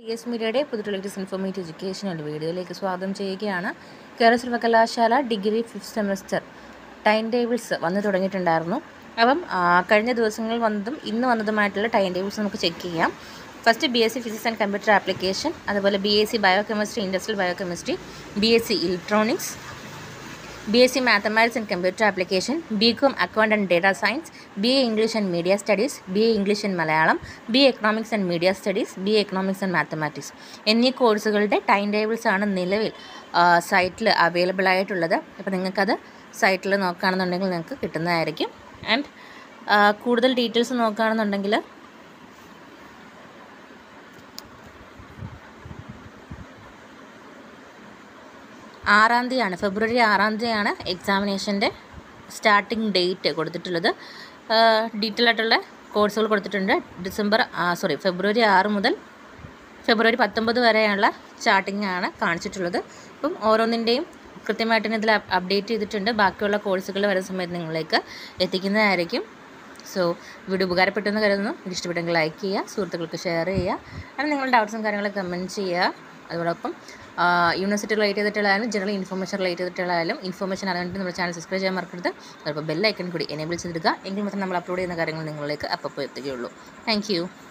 S മീഡിയയുടെ പുതിയ latest informative educational വീഡിയോയിലേക്ക് സ്വാഗതം ചെയ്യുകയാണ് കേരള സർവകലാശാല degree fifth semester time tables വന്നു തുടങ്ങിയിട്ടുണ്ടായിരുന്നു അപ്പം ആ, കഴിഞ്ഞ ദിവസങ്ങളിൽ വന്നതും ഇന്ന് വന്നതുമായിട്ടുള്ള ടൈം ടേബിൾസ് നമുക്ക് ചെക്ക് ചെയ്യാം first B S C physics and computer application അതുപോലെ B S C biochemistry industrial biochemistry B S C electronics B S C mathematics and computer application B com account and data science B A English and media studies B A English and Malayalam B A economics and media studies B A economics and mathematics എന്നീ കോഴ്സുകളുടെ time tables ആണ് നിലവിൽ സൈറ്റിൽ available ആയിട്ടുള്ളത് അപ്പോൾ നിങ്ങൾക്കത് സൈറ്റിൽ നോക്കുകയാണെന്നുണ്ടെങ്കിൽ നിങ്ങൾക്ക് കിട്ടുന്നതായിരിക്കും ആൻഡ് കൂടുതൽ ഡീറ്റെയിൽസ് നോക്കുകയാണെന്നുണ്ടെങ്കിൽ ആറാം തീയതിയാണ് ഫെബ്രുവരി ആറാം തീയതിയാണ് എക്സാമിനേഷൻ്റെ സ്റ്റാർട്ടിംഗ് ഡേറ്റ് കൊടുത്തിട്ടുള്ളത് ഡീറ്റെയിൽ ആയിട്ടുള്ള കോഴ്സുകൾ കൊടുത്തിട്ടുണ്ട് ഡിസംബർ സോറി ഫെബ്രുവരി ആറ് മുതൽ ഫെബ്രുവരി പത്തൊമ്പത് വരെയുള്ള സ്റ്റാർട്ടിംഗ് ആണ് കാണിച്ചിട്ടുള്ളത് അപ്പം ഓരോന്നിൻ്റെയും കൃത്യമായിട്ട് തന്നെ ഇതിൽ അപ്ഡേറ്റ് ചെയ്തിട്ടുണ്ട് ബാക്കിയുള്ള കോഴ്സുകൾ വരുന്ന സമയത്ത് നിങ്ങളിലേക്ക് എത്തിക്കുന്നതായിരിക്കും സോ വീഡിയോ ഉപകാരപ്പെട്ടെന്ന് കരുതുന്നു ഇത് ഇഷ്ടപ്പെട്ടെങ്കിൽ ലൈക്ക് ചെയ്യുക സുഹൃത്തുക്കൾക്ക് ഷെയർ ചെയ്യുക അങ്ങനെ നിങ്ങളുടെ ഡൗട്ട്സും കാര്യങ്ങളൊക്കെ കമൻറ്റ് ചെയ്യുക അതോടൊപ്പം യൂണിവേഴ്സിറ്റി റിലേറ്റ് ചെയ്തിട്ടുള്ളതായാലും ജനറൽ ഇൻഫർമേഷൻ റിലേറ്റ് ചെയ്തിട്ടുള്ളതായാലും ഇൻഫർമേഷൻ അറിയാൻ വേണ്ടി നമ്മുടെ ചാനൽ സബ്സ്ക്രൈബ് ചെയ്യാൻ മറക്കരുത് അതോടൊപ്പം ബെല്ലൈക്കൺ കൂടി എനേബിൾ ചെയ്തിടുക എങ്കിൽ മാത്രം നമ്മൾ അപ്ലോഡ് ചെയ്യുന്ന കാര്യങ്ങൾ നിങ്ങളിലേക്ക് അപ്പോൾ എത്തുകയുള്ളൂ താങ്ക്